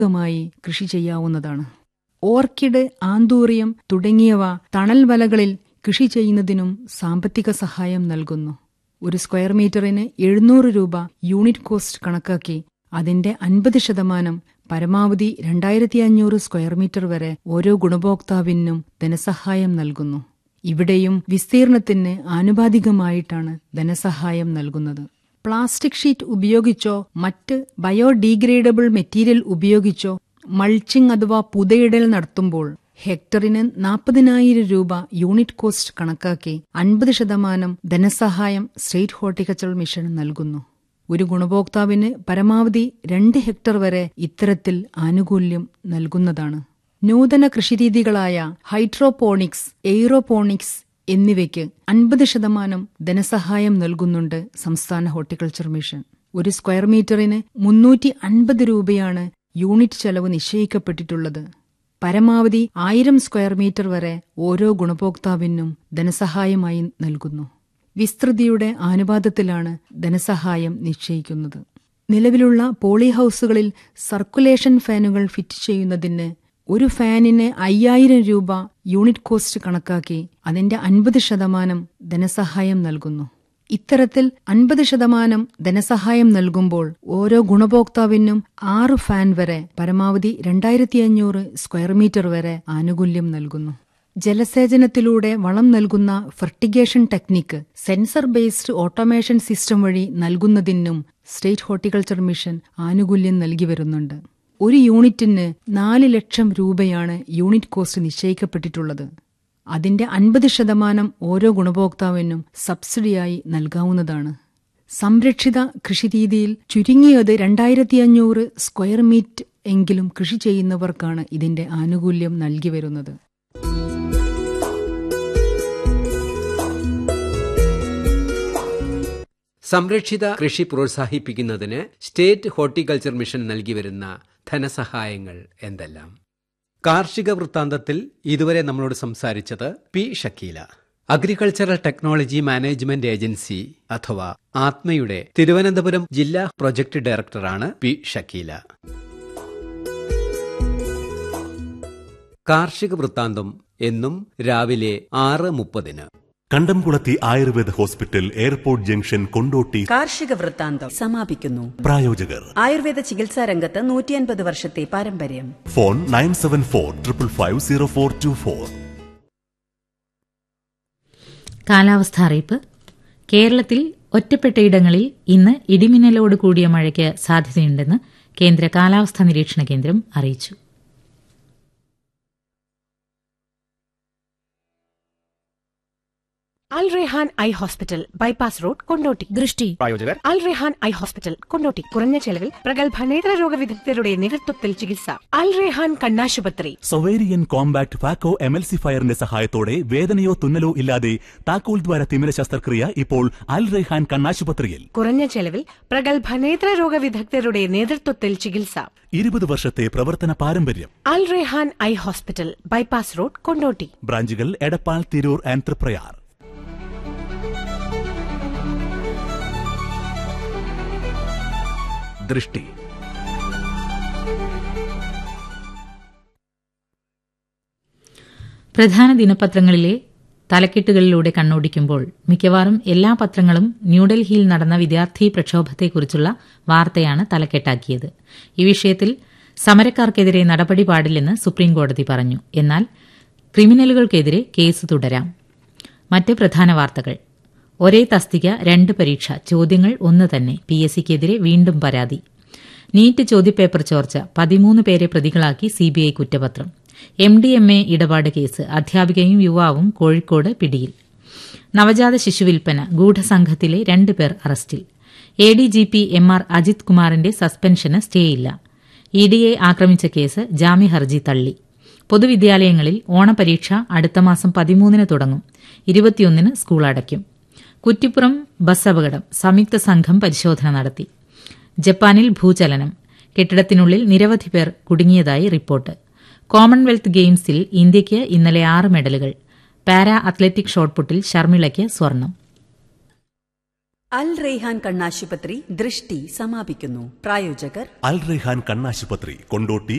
മായി കൃഷി ചെയ്യാവുന്നതാണ് ഓർക്കിഡ് ആന്തൂറിയം തുടങ്ങിയവ തണൽ വലകളിൽ കൃഷി ചെയ്യുന്നതിനും സാമ്പത്തിക സഹായം നൽകുന്നു ഒരു സ്ക്വയർ മീറ്ററിന് എഴുന്നൂറ് രൂപ യൂണിറ്റ് കോസ്റ്റ് കണക്കാക്കി അതിന്റെ അൻപത് ശതമാനം പരമാവധി രണ്ടായിരത്തി അഞ്ഞൂറ് സ്ക്വയർ മീറ്റർ വരെ ഓരോ ഗുണഭോക്താവിനും ധനസഹായം നൽകുന്നു ഇവിടെയും വിസ്തീർണത്തിന് ആനുപാതികമായിട്ടാണ് ധനസഹായം നൽകുന്നത് പ്ലാസ്റ്റിക് ഷീറ്റ് ഉപയോഗിച്ചോ മറ്റ് ബയോഡീഗ്രേഡബിൾ മെറ്റീരിയൽ ഉപയോഗിച്ചോ മൾച്ചിങ് അഥവാ പുതയിടൽ നടത്തുമ്പോൾ ഹെക്ടറിന് നാൽപ്പതിനായിരം രൂപ യൂണിറ്റ് കോസ്റ്റ് കണക്കാക്കി അൻപത് ശതമാനം ധനസഹായം സ്റ്റേറ്റ് ഹോർട്ടിക്കൾച്ചർ മിഷൻ നൽകുന്നു ഒരു ഗുണഭോക്താവിന് പരമാവധി രണ്ട് ഹെക്ടർ വരെ ഇത്തരത്തിൽ ആനുകൂല്യം നൽകുന്നതാണ് നൂതന കൃഷിരീതികളായ ഹൈഡ്രോപോണിക്സ് എയ്റോപോണിക്സ് എന്നിവയ്ക്ക് അൻപത് ശതമാനം ധനസഹായം നൽകുന്നുണ്ട് സംസ്ഥാന ഹോർട്ടിക്കൾച്ചർ മിഷൻ ഒരു സ്ക്വയർ മീറ്ററിന് മുന്നൂറ്റി അൻപത് രൂപയാണ് യൂണിറ്റ് ചെലവ് നിശ്ചയിക്കപ്പെട്ടിട്ടുള്ളത് പരമാവധി ആയിരം സ്ക്വയർ മീറ്റർ വരെ ഓരോ ഗുണഭോക്താവിനും ധനസഹായമായി നൽകുന്നു വിസ്തൃതിയുടെ ആനുപാതത്തിലാണ് ധനസഹായം നിശ്ചയിക്കുന്നത് നിലവിലുള്ള പോളി ഹൌസുകളിൽ സർക്കുലേഷൻ ഫാനുകൾ ഫിറ്റ് ചെയ്യുന്നതിന് ഒരു ഫാനിന് അയ്യായിരം രൂപ യൂണിറ്റ് കോസ്റ്റ് കണക്കാക്കി അതിന്റെ അൻപത് ശതമാനം ധനസഹായം നൽകുന്നു ഇത്തരത്തിൽ അൻപത് ശതമാനം ധനസഹായം നൽകുമ്പോൾ ഓരോ ഗുണഭോക്താവിനും ആറ് ഫാൻ വരെ പരമാവധി രണ്ടായിരത്തി അഞ്ഞൂറ് സ്ക്വയർ മീറ്റർ വരെ ആനുകൂല്യം നൽകുന്നു ജലസേചനത്തിലൂടെ വളം നൽകുന്ന fertigation technique sensor based automation system വഴി നൽകുന്നതിനും സ്റ്റേറ്റ് ഹോർട്ടിക്കൾച്ചർ മിഷൻ ആനുകൂല്യം നൽകി വരുന്നുണ്ട് ഒരു യൂണിറ്റിന് നാല് ലക്ഷം രൂപയാണ് യൂണിറ്റ് കോസ്റ്റ് നിശ്ചയിക്കപ്പെട്ടിട്ടുള്ളത് അതിന്റെ അൻപത് ശതമാനം ഓരോ ഗുണഭോക്താവിനും സബ്സിഡിയായി നൽകാവുന്നതാണ് സംരക്ഷിത കൃഷിരീതിയിൽ ചുരുങ്ങിയത് രണ്ടായിരത്തി അഞ്ഞൂറ് സ്ക്വയർ മീറ്റ് എങ്കിലും കൃഷി ചെയ്യുന്നവർക്കാണ് ഇതിന്റെ ആനുകൂല്യം നൽകി വരുന്നത് സംരക്ഷിത കൃഷി പ്രോത്സാഹിപ്പിക്കുന്നതിന് സ്റ്റേറ്റ് ഹോർട്ടിക്കൾച്ചർ മിഷൻ നൽകി വരുന്ന ധനസഹായങ്ങൾ എന്തെല്ലാം കാർഷിക വൃത്താന്തത്തിൽ ഇതുവരെ നമ്മളോട് സംസാരിച്ചത് P Shakeela agricultural technology management agency അഥവാ ആത്മയുടെ തിരുവനന്തപുരം ജില്ലാ പ്രൊജക്ട് ഡയറക്ടറാണ് പി ഷക്കീല കാർഷിക വൃത്താന്തം എന്നും രാവിലെ ആറ് മുപ്പതിന് Kandamkulathy Ayurveda hospital airport junction Kondotty കാർഷിക വൃത്താന്തം സമാപിക്കുന്നു പ്രായോജകർ ആയുർവേദ ചികിത്സാ രംഗത്ത് നൂറ്റിയൻപത് വർഷത്തെ പാരമ്പര്യം phone nine seven four triple five zero four two four കാലാവസ്ഥ അറിയിപ്പ് കേരളത്തിൽ ഒറ്റപ്പെട്ടയിടങ്ങളിൽ ഇന്ന് ഇടിമിന്നലോട് കൂടിയ മഴയ്ക്ക് സാധ്യതയുണ്ടെന്ന് കേന്ദ്ര കാലാവസ്ഥാ നിരീക്ഷണ കേന്ദ്രം അറിയിച്ചു Al Rehan eye hospital bypass road Kondotty ദൃഷ്ടി പ്രായോജകർ അൽ റെഹാൻ ഐ ഹോസ്പിറ്റൽ കൊണ്ടോട്ടി കുറഞ്ഞ ചെലവിൽ പ്രഗത്ഭ നേത്രരോഗ വിദഗ്ധരുടെ നേതൃത്വത്തിൽ ചികിത്സ അൽ റെഹാൻ കണ്ണാശുപത്രി സൊവേരിയൻ കോമ്പാക്ട് ഫാക്കോ എമൽസിഫയറിന്റെ സഹായത്തോടെ വേദനയോ തുന്നലോ ഇല്ലാതെ താക്കോൽ ദ്വാര തിമിര ശസ്ത്രക്രിയ ഇപ്പോൾ അൽ റെഹാൻ കണ്ണാശുപത്രിയിൽ കുറഞ്ഞ ചെലവിൽ പ്രഗത്ഭ നേത്രരോഗ വിദഗ്ധരുടെ നേതൃത്വത്തിൽ ചികിത്സ ഇരുപത് വർഷത്തെ പ്രവർത്തന പാരമ്പര്യം Al Rehan eye hospital bypass road Kondotty ബ്രാഞ്ചുകൾ എടപ്പാൾ തിരൂർ ആൻഡ് തൃപ്രയാർ ദൃഷ്ടി പ്രധാന ദിനപത്രങ്ങളിലെ തലക്കെട്ടുകളിലൂടെ കണ്ണോടിക്കുമ്പോൾ മിക്കവാറും എല്ലാ പത്രങ്ങളും ന്യൂഡൽഹിയിൽ നടന്ന വിദ്യാർത്ഥി പ്രക്ഷോഭത്തെക്കുറിച്ചുള്ള വാർത്തയാണ് തലക്കെട്ടാക്കിയത് ഈ വിഷയത്തിൽ സമരക്കാർക്കെതിരെ നടപടി പാടില്ലെന്ന് സുപ്രീംകോടതി പറഞ്ഞു എന്നാൽ ക്രിമിനലുകൾക്കെതിരെ കേസ് തുടരാം മറ്റ് പ്രധാന വാർത്തകൾ ഒരേ തസ്തിക രണ്ട് പരീക്ഷ ചോദ്യങ്ങൾ ഒന്ന് തന്നെ പി എസ് സിക്കെതിരെ വീണ്ടും പരാതി നീറ്റ് ചോദ്യപേപ്പർ ചോർച്ച പതിമൂന്ന് പേരെ പ്രതികളാക്കി സിബിഐ കുറ്റപത്രം എം ഡി എം എ ഇടപാട് കേസ് അധ്യാപികയും യുവാവും കോഴിക്കോട് പിടിയിൽ നവജാത ശിശുവിൽപ്പന ഗൂഢസംഘത്തിലെ രണ്ടുപേർ അറസ്റ്റിൽ A D G P M R Ajith കുമാറിന്റെ സസ്പെൻഷന് സ്റ്റേയില്ല ഇ ഡിയെ ആക്രമിച്ച കേസ് ജാമ്യഹർജി തള്ളി പൊതുവിദ്യാലയങ്ങളിൽ ഓണപരീക്ഷ അടുത്ത മാസം പതിമൂന്നിന് തുടങ്ങും ഇരുപത്തിയൊന്നിന് സ്കൂൾ അടയ്ക്കും കുറ്റിപ്പുറം ബസ് അപകടം സംയുക്ത സംഘം പരിശോധന നടത്തി ജപ്പാനിൽ ഭൂചലനം കെട്ടിടത്തിനുള്ളിൽ നിരവധി പേർ കുടുങ്ങിയതായി റിപ്പോർട്ട് കോമൺവെൽത്ത് ഗെയിംസിൽ ഇന്ത്യയ്ക്ക് ഇന്നലെ ആറ് മെഡലുകൾ പാരാ അത്ലറ്റിക് ഷോട്ട്പുട്ടിൽ ശർമിളയ്ക്ക് സ്വർണം അൽ റെയ്ഹാൻ കണ്ണാശുപത്രി ദൃഷ്ടി സമാപിക്കുന്നു പ്രായോജകർ അൽ റെഹാൻ കണ്ണാശുപത്രി കൊണ്ടോട്ടി